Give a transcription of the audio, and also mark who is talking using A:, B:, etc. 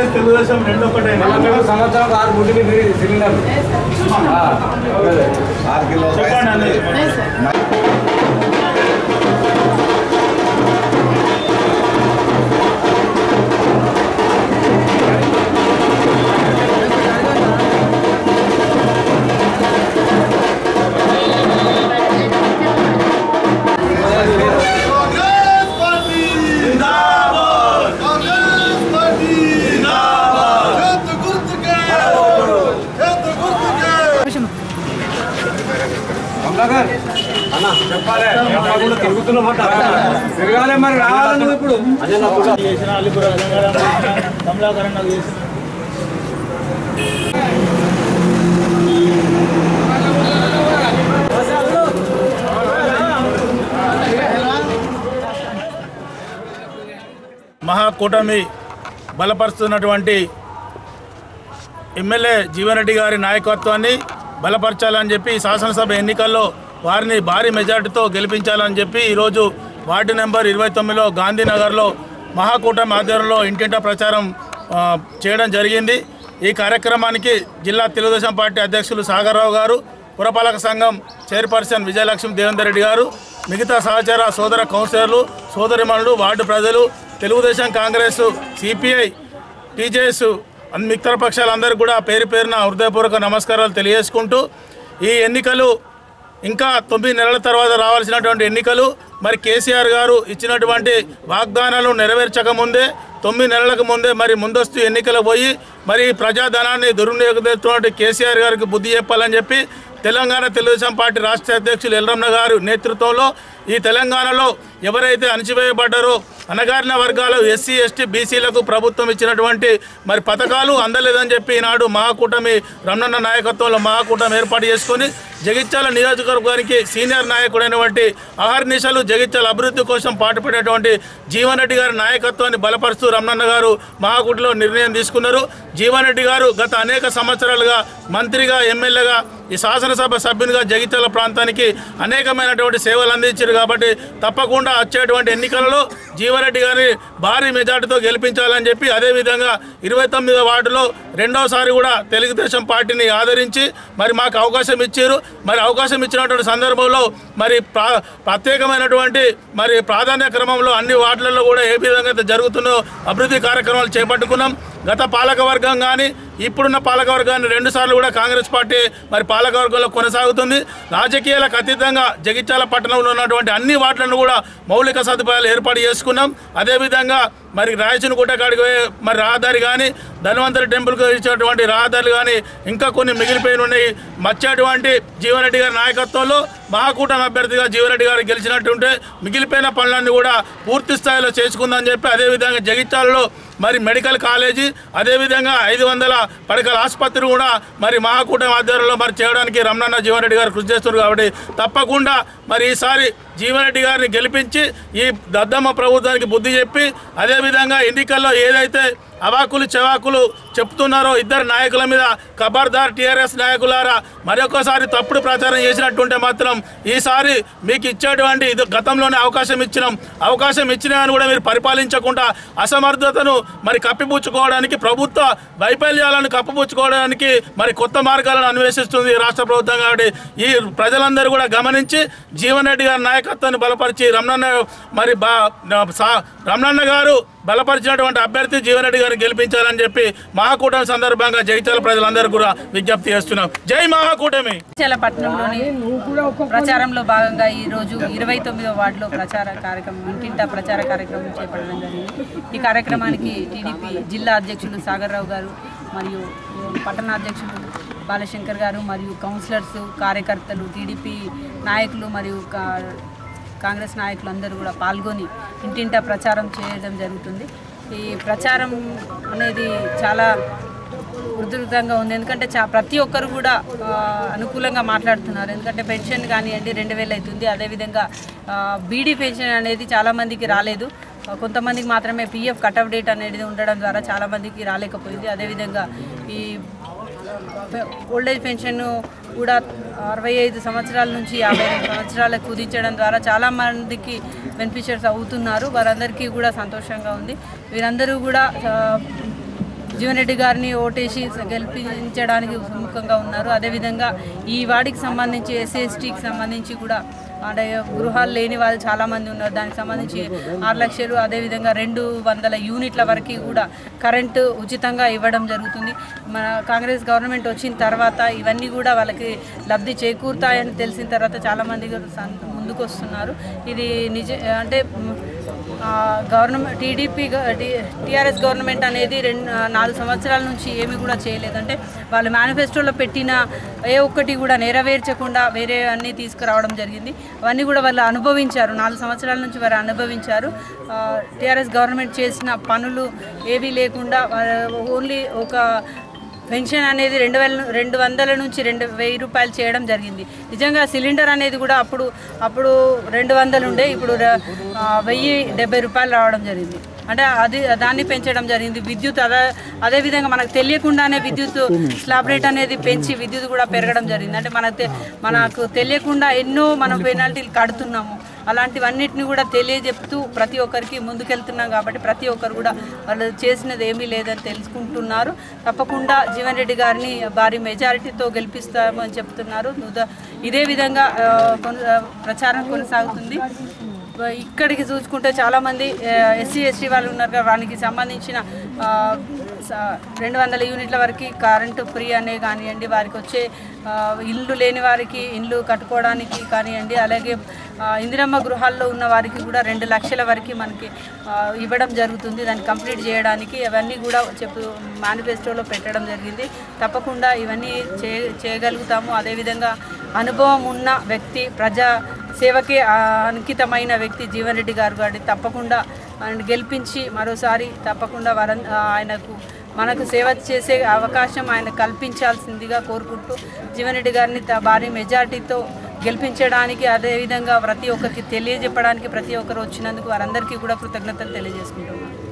A: కాంగ్రెస్ తెలుగుదేశం రెండు ఒకటే
B: సంవత్సరం ఆరు గుడ్డి సిలిండర్
C: ఆరు కిలో
A: చెప్పండి అన్నయ్య.
D: కాంగ్రెస్ పార్టీ జిందాబాద్ కాంగ్రెస్ పార్టీ జిందాబాద్ చేతు గుర్తుకే చేతు గుర్తుకే
B: కమలాకర్ అన్న చెప్పాలి చెప్పకుండా తిరుగుతున్నామంట తిరగాలి మరి రావాలి నువ్వు ఇప్పుడు అదే నా పుట్ట.
A: చేసిన అలీపుర తెలంగాణ కమలాకరణ నాకు చేసిన మహాకూటమి బలపరుస్తున్నటువంటి ఎమ్మెల్యే జీవన్ రెడ్డి గారి నాయకత్వాన్ని బలపరచాలని చెప్పి శాసనసభ ఎన్నికల్లో వారిని భారీ మెజార్టీతో గెలిపించాలని చెప్పి ఈరోజు వార్డు నెంబర్ ఇరవై తొమ్మిదిలో గాంధీనగర్లో మహాకూటమి ఆధ్వర్యంలో ఇంటింటా ప్రచారం ఆ, చేయడం జరిగింది ఈ కార్యక్రమానికి జిల్లా తెలుగుదేశం పార్టీ అధ్యక్షులు సాగర్రావు గారు పురపాలక సంఘం చైర్పర్సన్ విజయలక్ష్మి దేవేందర్ రెడ్డి గారు మిగతా సహచర సోదర కౌన్సిలర్లు సోదరిమణులు వార్డు ప్రజలు తెలుగుదేశం కాంగ్రెస్ సిపిఐ టీజేఎస్ అన్ని మిత్ర పక్షాలందరికీ కూడా పేరు పేరున హృదయపూర్వక నమస్కారాలు తెలియజేసుకుంటూ ఈ ఎన్నికలు ఇంకా తొమ్మిది నెలల తర్వాత రావాల్సినటువంటి ఎన్నికలు మరి కేసీఆర్ గారు ఇచ్చినటువంటి వాగ్దానాలు నెరవేర్చక ముందే తొమ్మిది నెలలకు ముందే మరి ముందస్తు ఎన్నికలు పోయి మరి ప్రజాధనాన్ని దుర్వినియోగం కేసీఆర్ గారికి బుద్ధి చెప్పాలని చెప్పి తెలంగాణ తెలుగుదేశం పార్టీ రాష్ట్ర అధ్యక్షులు ఎల్రమ్న గారు నేతృత్వంలో ఈ తెలంగాణలో ఎవరైతే అణచివేయబడ్డారో అణగారిన వర్గాలు ఎస్సీ ఎస్టీ బీసీలకు ప్రభుత్వం ఇచ్చినటువంటి మరి పథకాలు అందలేదని చెప్పి ఈనాడు మహాకూటమి రమణన్న నాయకత్వంలో మహాకూటమి ఏర్పాటు చేసుకొని జగిత్యాల నియోజకవర్గానికి సీనియర్ నాయకుడైనటువంటి అహర్నిశలు జగిత్యాల అభివృద్ధి కోసం పాటుపడేటువంటి జీవన్ రెడ్డి గారి నాయకత్వాన్ని బలపరుస్తూ రమణన్న గారు మహాకూటలో నిర్ణయం తీసుకున్నారు జీవన్ రెడ్డి గారు గత అనేక సంవత్సరాలుగా మంత్రిగా ఎమ్మెల్యేగా ఈ శాసనసభ సభ్యునిగా జగిత్యాల ప్రాంతానికి అనేకమైనటువంటి సేవలు అందించారు కాబట్టి తప్పకుండా వచ్చేటువంటి ఎన్నికలలో జీవారెడ్డి గారిని భారీ మెజార్టీతో గెలిపించాలని చెప్పి అదేవిధంగా ఇరవై తొమ్మిదో వార్డులో రెండోసారి కూడా తెలుగుదేశం పార్టీని ఆదరించి మరి మాకు అవకాశం ఇచ్చారు మరి అవకాశం ఇచ్చినటువంటి సందర్భంలో మరి ప్రా ప్రత్యేకమైనటువంటి మరి ప్రాధాన్య క్రమంలో అన్ని వార్డులలో కూడా ఏ విధంగా అయితే జరుగుతుందో అభివృద్ధి కార్యక్రమాలు చేపట్టుకున్నాం గత పాలకవర్గం కానీ ఇప్పుడున్న పాలకవర్గాన్ని రెండు సార్లు కూడా కాంగ్రెస్ పార్టీ మరి పాలకవర్గంలో కొనసాగుతుంది రాజకీయాలకు అతీతంగా జగిత్యాల పట్టణంలో ఉన్నటువంటి అన్ని వార్డులను కూడా మౌలిక సదుపాయాలు ఏర్పాటు చేసుకున్నాం అదేవిధంగా మరి రాయచిన గుట్ట కాడికి పోయే మరి రహదారి కానీ ధన్వంతరి టెంపుల్కి ఇచ్చేటువంటి రహదారులు కానీ ఇంకా కొన్ని మిగిలిపోయిన ఉన్నాయి మచ్చేటువంటి జీవన్రెడ్డి గారి నాయకత్వంలో మహాకూటమి అభ్యర్థిగా జీవన్రెడ్డి గారు గెలిచినట్టుంటే మిగిలిపోయిన పనులన్నీ కూడా పూర్తి స్థాయిలో చేసుకుందని చెప్పి అదేవిధంగా జగిత్యాలలో మరి మెడికల్ కాలేజీ అదేవిధంగా ఐదు వందల పడకల ఆసుపత్రి కూడా మరి మహాకూటమి ఆధ్వర్యంలో మరి చేయడానికి రమణన్న జీవన్ రెడ్డి గారు కృషి చేస్తున్నారు కాబట్టి తప్పకుండా మరి ఈసారి జీవన్ రెడ్డి గారిని గెలిపించి ఈ దద్దమ్మ ప్రభుత్వానికి బుద్ధి చెప్పి అదేవిధంగా ఎన్నికల్లో ఏదైతే అవాకులు చెవాకులు చెప్తున్నారో ఇద్దరు నాయకుల మీద ఖబర్దార్ టీఆర్ఎస్ నాయకులారా మరొకసారి తప్పుడు ప్రచారం చేసినట్టుంటే మాత్రం ఈసారి మీకు ఇచ్చేటువంటి ఇది గతంలోనే అవకాశం ఇచ్చినాం అవకాశం ఇచ్చినా అని కూడా మీరు పరిపాలించకుండా అసమర్థతను మరి కప్పిపుచ్చుకోవడానికి ప్రభుత్వ వైఫల్యాలను కప్పిపుచ్చుకోవడానికి మరి కొత్త మార్గాలను అన్వేషిస్తుంది ఈ రాష్ట్ర ప్రభుత్వం కాబట్టి ఈ ప్రజలందరూ కూడా గమనించి జీవన్ రెడ్డి గారి నాయకత్వాన్ని బలపరిచి రమణన్న మరి బా సా- రమణన్న గారు బలపరిచినటువంటి అభ్యర్థి జీవన్ రెడ్డి గారిని గెలిపించాలని చెప్పి మహాకూటమి సందర్భంగా జగిత్యాల ప్రజలందరూ కూడా విజ్ఞప్తి చేస్తున్నాం జై మహాకూటమి
E: జగిత్యాల పట్టణంలోని ప్రచారంలో భాగంగా ఈ రోజు ఇరవై తొమ్మిదో వార్డులో ప్రచార కార్యక్రమం ఇంటింటా ప్రచార కార్యక్రమం చేపట్టడం జరిగింది ఈ కార్యక్రమానికి టీడీపీ జిల్లా అధ్యక్షులు సాగర్రావు గారు మరియు పట్టణ అధ్యక్షులు బాలశంకర్ గారు మరియు కౌన్సిలర్స్ కార్యకర్తలు టీడీపీ నాయకులు మరియు కా- కాంగ్రెస్ నాయకులు అందరూ కూడా పాల్గొని ఇంటింటా ప్రచారం చేయడం జరుగుతుంది ఈ ప్రచారం అనేది చాలా ఉధృతంగా ఉంది ఎందుకంటే చా ప్రతి ఒక్కరు కూడా ఆ, అనుకూలంగా మాట్లాడుతున్నారు ఎందుకంటే పెన్షన్ కానివ్వండి రెండు వేలు అవుతుంది అదేవిధంగా ఆ, బీడీ పెన్షన్ అనేది చాలామందికి రాలేదు ఆ, కొంతమందికి మాత్రమే పీఎఫ్ కట్ డేట్ అనేది ఉండడం ద్వారా చాలామందికి రాలేకపోయింది అదేవిధంగా ఈ ఓల్డేజ్ పెన్షన్ కూడా అరవై ఐదు సంవత్సరాల నుంచి యాభై రెండు సంవత్సరాలకు కుదించడం ద్వారా చాలా మందికి బెనిఫిషియర్స్ అవుతున్నారు వారందరికీ కూడా సంతోషంగా ఉంది వీరందరూ కూడా ఆ, జీవన్ రెడ్డి గారిని ఓటేసి గెలిపించడానికి సుముఖంగా ఉన్నారు అదేవిధంగా ఈ వాడికి సంబంధించి ఎస్సీ ఎస్టీకి సంబంధించి కూడా అంటే గృహాలు లేని వాళ్ళు చాలామంది ఉన్నారు దానికి సంబంధించి ఆరు లక్షలు అదేవిధంగా రెండు వందల యూనిట్ల వరకు కూడా కరెంటు ఉచితంగా ఇవ్వడం జరుగుతుంది మన కాంగ్రెస్ గవర్నమెంట్ వచ్చిన తర్వాత ఇవన్నీ కూడా వాళ్ళకి లబ్ధి చేకూరుతాయని తెలిసిన తర్వాత చాలామంది ముందుకు వస్తున్నారు ఇది నిజ అంటే మ్, ఆ, గవర్నమెంట్ టీడీపీ టీఆర్ఎస్ గవర్నమెంట్ అనేది రెండు నాలుగు సంవత్సరాల నుంచి ఏమీ కూడా చేయలేదంటే వాళ్ళు మేనిఫెస్టోలో పెట్టిన ఏ ఒక్కటి కూడా నెరవేర్చకుండా వేరే అన్నీ తీసుకురావడం జరిగింది అవన్నీ కూడా వాళ్ళు అనుభవించారు నాలుగు సంవత్సరాల నుంచి వారు అనుభవించారు టీఆర్ఎస్ గవర్నమెంట్ చేసిన పనులు ఏవీ లేకుండా వారు ఓన్లీ ఒక పెన్షన్ అనేది రెండు వేల రెండు వందల నుంచి రెండు వెయ్యి రూపాయలు చేయడం జరిగింది నిజంగా సిలిండర్ అనేది కూడా అప్పుడు అప్పుడు రెండు వందలు ఉండే ఇప్పుడు ర- ఆ, వెయ్యి డెబ్బై రూపాయలు రావడం జరిగింది అంటే అది దాన్ని పెంచడం జరిగింది విద్యుత్ అదే అదేవిధంగా మనకు తెలియకుండానే విద్యుత్ స్లాబ్ రేట్ అనేది పెంచి విద్యుత్ కూడా పెరగడం జరిగింది అంటే మన తె- మనకు తెలియకుండా ఎన్నో మనం పెనాల్టీలు కడుతున్నాము అలాంటివన్నిటిని కూడా తెలియజెప్తూ ప్రతి ఒక్కరికి ముందుకెళ్తున్నాం కాబట్టి ప్రతి ఒక్కరు కూడా వాళ్ళు చేసినది ఏమీ లేదని తెలుసుకుంటున్నారు తప్పకుండా జీవన్ రెడ్డి గారిని భారీ మెజారిటీతో గెలిపిస్తామని చెప్తున్నారు ఉద- ఇదే విధంగా ఆ, కొన- ఆ, ప్రచారం కొనసాగుతుంది ఇక్కడికి చూసుకుంటే చాలామంది ఎస్సీ ఎస్టీ వాళ్ళు ఉన్నారు కదా వానికి సంబంధించిన ఆ, స- రెండు వందల యూనిట్ల వరకు కరెంటు ఫ్రీ అనే కానివ్వండి వారికి వచ్చే ఆ, ఇల్లు లేని వారికి ఇల్లు కట్టుకోవడానికి కానివ్వండి అలాగే ఆ, ఇందిరమ్మ గృహాల్లో ఉన్న వారికి కూడా రెండు లక్షల వరకు మనకి ఆ, ఇవ్వడం జరుగుతుంది దాన్ని కంప్లీట్ చేయడానికి అవన్నీ కూడా చెప్పు మేనిఫెస్టోలో పెట్టడం జరిగింది తప్పకుండా ఇవన్నీ చే చేయగలుగుతాము అదేవిధంగా అనుభవం ఉన్న వ్యక్తి ప్రజా సేవకి ఆ, అంకితమైన వ్యక్తి జీవన్ రెడ్డి గారు కాబట్టి తప్పకుండా ఆయన గెలిపించి మరోసారి తప్పకుండా వరం ఆ, ఆయనకు మనకు సేవ చేసే అవకాశం ఆయన కల్పించాల్సిందిగా కోరుకుంటూ జీవన్ రెడ్డి గారిని త- భారీ మెజార్టీతో గెలిపించడానికి అదేవిధంగా ప్రతి ఒక్కరికి తెలియజెప్పడానికి ప్రతి ఒక్కరు వచ్చినందుకు వారందరికీ కూడా కృతజ్ఞతలు తెలియజేసుకుంటున్నాను